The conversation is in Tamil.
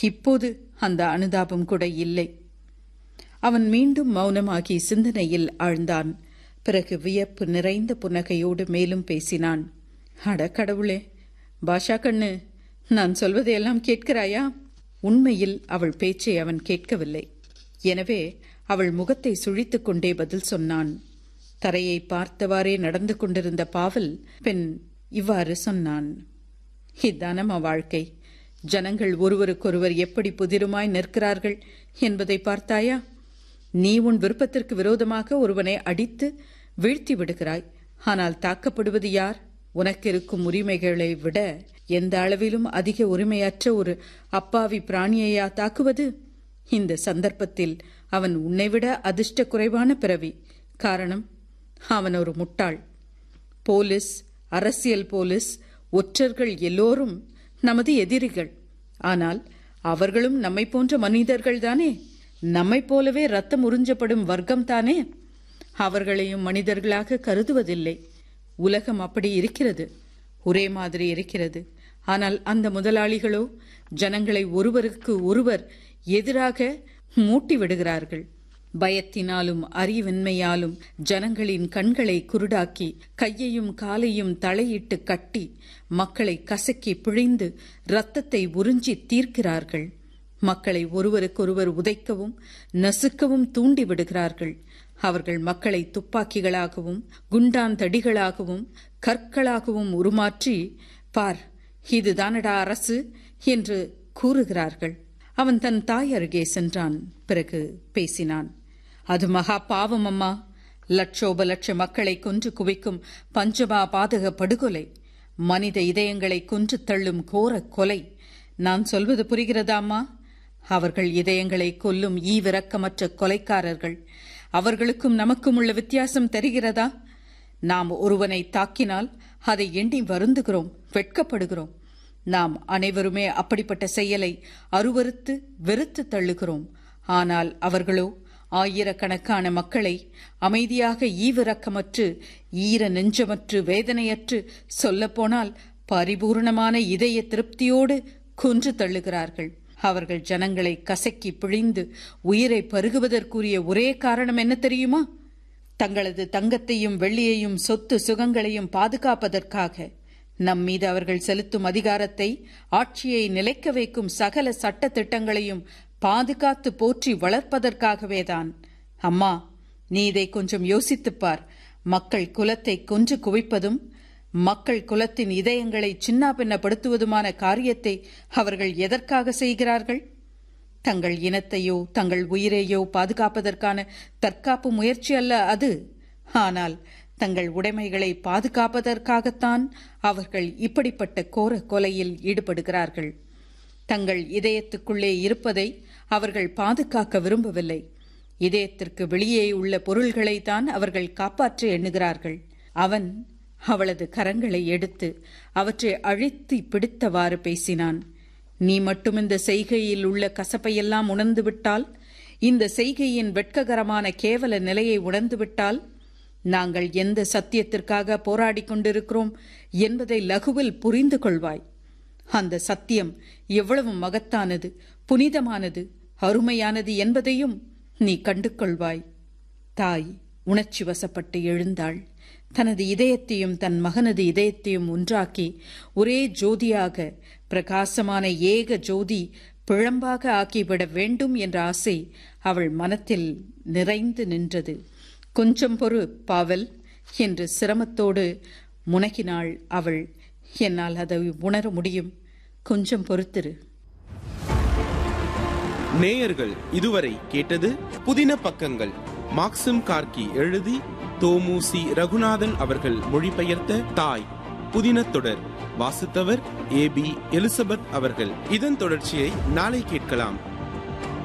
இப்போது அந்த அனுதாபம் கூட இல்லை அவன் மீண்டும் மௌனமாகி சிந்தனையில் ஆழ்ந்தான் பிறகு வியப்பு நிறைந்த புன்னகையோடு மேலும் பேசினான் அட கடவுளே பாஷா கண்ணு நான் சொல்வதையெல்லாம் கேட்கிறாயா உண்மையில் அவள் பேச்சை அவன் கேட்கவில்லை எனவே அவள் முகத்தை சுழித்துக் கொண்டே பதில் சொன்னான் தரையை பார்த்தவாறே நடந்து கொண்டிருந்த பாவல் பெண் இவ்வாறு சொன்னான் இதானம்மா வாழ்க்கை ஜனங்கள் ஒருவருக்கொருவர் எப்படி புதிருமாய் நிற்கிறார்கள் என்பதை பார்த்தாயா நீ உன் விருப்பத்திற்கு விரோதமாக ஒருவனை அடித்து வீழ்த்தி விடுகிறாய் ஆனால் தாக்கப்படுவது யார் உனக்கு இருக்கும் உரிமைகளை விட எந்த அளவிலும் அதிக உரிமையற்ற ஒரு அப்பாவி பிராணியையா தாக்குவது இந்த சந்தர்ப்பத்தில் அவன் உன்னைவிட அதிர்ஷ்ட குறைவான பிறவி காரணம் அவன் ஒரு முட்டாள் போலீஸ் அரசியல் போலீஸ் ஒற்றர்கள் எல்லோரும் நமது எதிரிகள் ஆனால் அவர்களும் நம்மை போன்ற மனிதர்கள்தானே நம்மைப் போலவே ரத்தம் உறிஞ்சப்படும் வர்க்கம் தானே அவர்களையும் மனிதர்களாக கருதுவதில்லை உலகம் அப்படி இருக்கிறது ஒரே மாதிரி இருக்கிறது ஆனால் அந்த முதலாளிகளோ ஜனங்களை ஒருவருக்கு ஒருவர் எதிராக மூட்டி விடுகிறார்கள் பயத்தினாலும் அறிவின்மையாலும் ஜனங்களின் கண்களை குருடாக்கி கையையும் காலையும் தலையிட்டு கட்டி மக்களை கசக்கி பிழிந்து இரத்தத்தை உறிஞ்சி தீர்க்கிறார்கள் மக்களை ஒருவருக்கொருவர் உதைக்கவும் நசுக்கவும் தூண்டி விடுகிறார்கள் அவர்கள் மக்களை துப்பாக்கிகளாகவும் குண்டாந்தடிகளாகவும் கற்களாகவும் உருமாற்றி பார் இதுதானடா அரசு என்று கூறுகிறார்கள் அவன் தன் தாய் அருகே சென்றான் பிறகு பேசினான் அது மகா பாவம் அம்மா லட்சோப லட்ச மக்களை கொன்று குவிக்கும் பஞ்சமா பாதக படுகொலை மனித இதயங்களை கொன்று தள்ளும் கோர கொலை நான் சொல்வது புரிகிறதாம்மா அவர்கள் இதயங்களை கொல்லும் ஈவிரக்கமற்ற கொலைக்காரர்கள் அவர்களுக்கும் நமக்கும் உள்ள வித்தியாசம் தெரிகிறதா நாம் ஒருவனை தாக்கினால் அதை எண்ணி வருந்துகிறோம் வெட்கப்படுகிறோம் நாம் அனைவருமே அப்படிப்பட்ட செயலை அருவறுத்து வெறுத்து தள்ளுகிறோம் ஆனால் அவர்களோ ஆயிரக்கணக்கான மக்களை அமைதியாக ஈவிரக்கமற்று ஈர நெஞ்சமற்று வேதனையற்று சொல்லப்போனால் பரிபூர்ணமான இதய திருப்தியோடு கொன்று தள்ளுகிறார்கள் அவர்கள் ஜனங்களை கசக்கி பிழிந்து உயிரை பருகுவதற்குரிய ஒரே காரணம் என்ன தெரியுமா தங்களது தங்கத்தையும் வெள்ளியையும் சொத்து சுகங்களையும் பாதுகாப்பதற்காக நம் மீது அவர்கள் செலுத்தும் அதிகாரத்தை ஆட்சியை நிலைக்க வைக்கும் சகல சட்ட திட்டங்களையும் பாதுகாத்து போற்றி வளர்ப்பதற்காகவேதான் அம்மா நீ இதை கொஞ்சம் யோசித்துப் பார் மக்கள் குலத்தை கொன்று குவிப்பதும் மக்கள் குலத்தின் இதயங்களை சின்னாபின்னப்படுத்துவதுமான காரியத்தை அவர்கள் எதற்காக செய்கிறார்கள் தங்கள் இனத்தையோ தங்கள் உயிரையோ பாதுகாப்பதற்கான தற்காப்பு முயற்சி அல்ல அது ஆனால் தங்கள் உடைமைகளை பாதுகாப்பதற்காகத்தான் அவர்கள் இப்படிப்பட்ட கோர கொலையில் ஈடுபடுகிறார்கள் தங்கள் இதயத்துக்குள்ளே இருப்பதை அவர்கள் பாதுகாக்க விரும்பவில்லை இதயத்திற்கு வெளியே உள்ள பொருள்களை தான் அவர்கள் காப்பாற்ற எண்ணுகிறார்கள் அவன் அவளது கரங்களை எடுத்து அவற்றை அழித்து பிடித்தவாறு பேசினான் நீ மட்டும் இந்த செய்கையில் உள்ள கசப்பையெல்லாம் உணர்ந்துவிட்டால் இந்த செய்கையின் வெட்ககரமான கேவல நிலையை உணர்ந்துவிட்டால் நாங்கள் எந்த சத்தியத்திற்காக போராடிக் கொண்டிருக்கிறோம் என்பதை லகுவில் புரிந்து கொள்வாய் அந்த சத்தியம் எவ்வளவு மகத்தானது புனிதமானது அருமையானது என்பதையும் நீ கண்டு கொள்வாய் தாய் உணர்ச்சி வசப்பட்டு எழுந்தாள் தனது இதயத்தையும் தன் மகனது இதயத்தையும் ஒன்றாக்கி ஒரே ஜோதியாக பிரகாசமான ஏக ஜோதி பிழம்பாக ஆக்கிவிட வேண்டும் என்ற ஆசை அவள் மனத்தில் நிறைந்து நின்றது கொஞ்சம் பொறு பாவல் என்று சிரமத்தோடு முனகினாள் அவள் என்னால் அதை உணர முடியும் கொஞ்சம் பொறுத்திரு நேயர்கள் இதுவரை கேட்டது புதின பக்கங்கள் மாக்சிம் கார்கி எழுதி தோமுசி ரகுநாதன் அவர்கள் மொழிபெயர்த்த தாய் புதின தொடர் வாசித்தவர் ஏ பி எலிசபெத் அவர்கள் இதன் தொடர்ச்சியை நாளை கேட்கலாம்